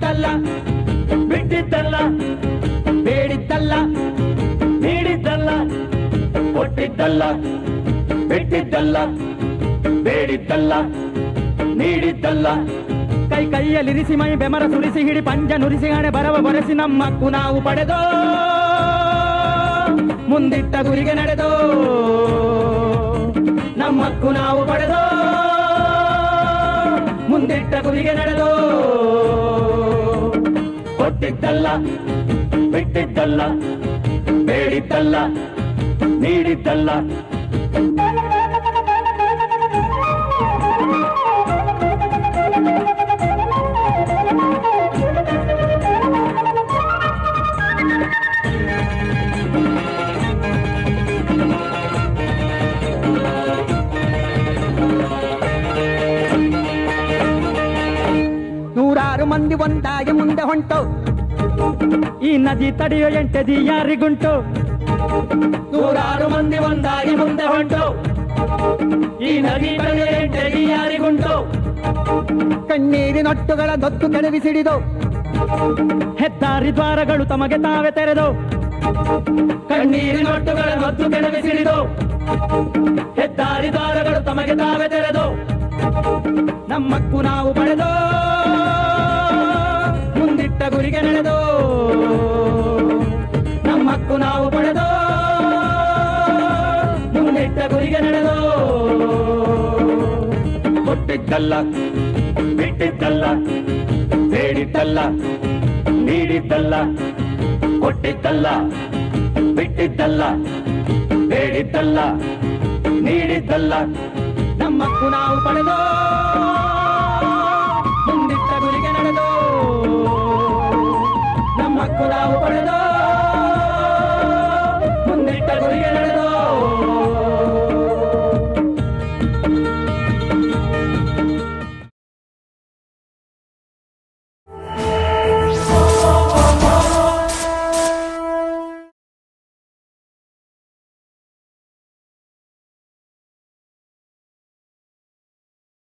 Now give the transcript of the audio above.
ಕೊಟ್ಟಿದ್ದಲ್ಲ ಬಿಟ್ಟಿದ್ದಲ್ಲ ಬೇಡಿದ್ದಲ್ಲ ನೀಡಿದ್ದಲ್ಲ ಕೊಟ್ಟಿದ್ದಲ್ಲ ಬಿಟ್ಟಿದ್ದಲ್ಲ ಬೇಡಿದ್ದಲ್ಲ ನೀಡಿದ್ದಲ್ಲ ಕೈ ಕೈಯಲ್ಲಿರಿಸಿ ಮೈ ಬೆಮರ ಸುರಿಸಿ ಹಿಡಿ ಪಂಜ ನುರಿಸಿ ಹಣೆ ಬರವ ಬರೆಸಿ ನಮ್ಮಕ್ಕು ನಾವು ಪಡೆದೋ ಮುಂದಿಟ್ಟ ಗುರಿಗೆ ನಡೆದೋ ನಮ್ಮಕ್ಕು ನಾವು ಪಡೆದೋ ಮುಂದಿಟ್ಟ ಗುರಿಗೆ ನಡೆದೋ ಕೊಟ್ಟಿದ್ದಲ್ಲ ಬಿಟ್ಟಿದ್ದಲ್ಲ ಬೇಡಿದ್ದಲ್ಲ ನೀಡಿದ್ದಲ್ಲ ನೂರಾರು ಮಂದಿ ಒಂದಾಗಿ ಮುಂದೆ ಹೊಂಟು ಈ ನದಿ ತಡೆಯೋ ಎಂಟದಿ ಯಾರಿಗುಂಟು ನೂರಾರು ಮಂದಿ ಒಂದಾಗಿ ಮುಂದೆ ಹೊಂಟು ಈ ನದಿ ತಡೆಯೋ ಎಂಟದಿ ಯಾರಿಗುಂಟು ಕಣ್ಣೀರಿನೊಟ್ಟುಗಳ ದೊತ್ತು ಕೆಡವಿಸಿಡಿದು ಹೆದ್ದಾರಿ ದ್ವಾರಗಳು ತಮಗೆ ತಾವೇ ತೆರೆದು ಕಣ್ಣೀರಿನೊಟ್ಟುಗಳ ದೊತ್ತು ಕೆಡವಿಸಿಡಿದು ಹೆದ್ದಾರಿ ದ್ವಾರಗಳು ತಮಗೆ ತಾವೇ ತೆರೆದು ನಮ್ಮಕ್ಕು ನಾವು ಪಡೆದೋ ಮುಂದಿಟ್ಟ ಗುರಿಗೆ ನಡೆದೋ ನಮ್ಮಕ್ಕು ನಾವು ಪಡೆದೋ ಮುಂದಿಟ್ಟ ಗುರಿಗೆ ನಡೆದೋ ಕೊಟ್ಟಿದ್ದಲ್ಲ ಬಿಟ್ಟಿದ್ದಲ್ಲ ಬೇಡಿದ್ದಲ್ಲ ನೀಡಿದ್ದಲ್ಲ ಕೊಟ್ಟಿದ್ದಲ್ಲ ಬಿಟ್ಟಿದ್ದಲ್ಲ ಬೇಡಿದ್ದಲ್ಲ ನೀಡಿದ್ದಲ್ಲ ನಮ್ಮಕ್ಕು ನಾವು ಪಡೆದೋ